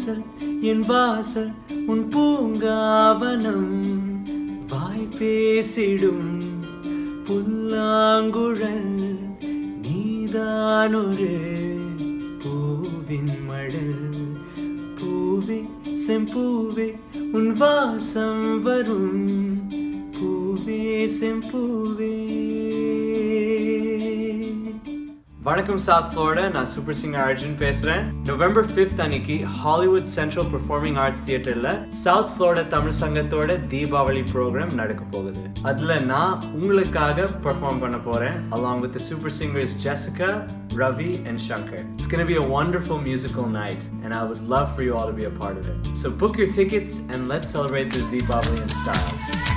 வாசல் என் வாசல் உன் பூங்காவனம் வாய் பேசிடும் புல்லாங்குழல் நீதானொரு பூவின் மடல் பூவே செம்பூவே உன் வாசம் வரும் பூவே செம்பூவே வணக்கம் சவுத் ஃப்ளோரிடா நான் சூப்பர் சிங்கர் அர்ஜுன் பேசுறேன் நவம்பர் ஃபிஃப்த் அன்னைக்கு ஹாலிவுட் சென்ட்ரல் பெர்ஃபார்மிங் ஆர்ட்ஸ் தியேட்டர்ல சவுத் ஃப்ளோரிடா தமிழ் சங்கத்தோட தீபாவளி ப்ரோக்ராம் நடக்க போகுது அதுல நான் உங்களுக்காக பெர்ஃபார்ம் பண்ண போறேன் along with the super singers Jessica, Ravi and Shankar. It's gonna be a wonderful musical night and I would love for you all to be a part of it. So book your tickets and let's celebrate this Deepavali in style.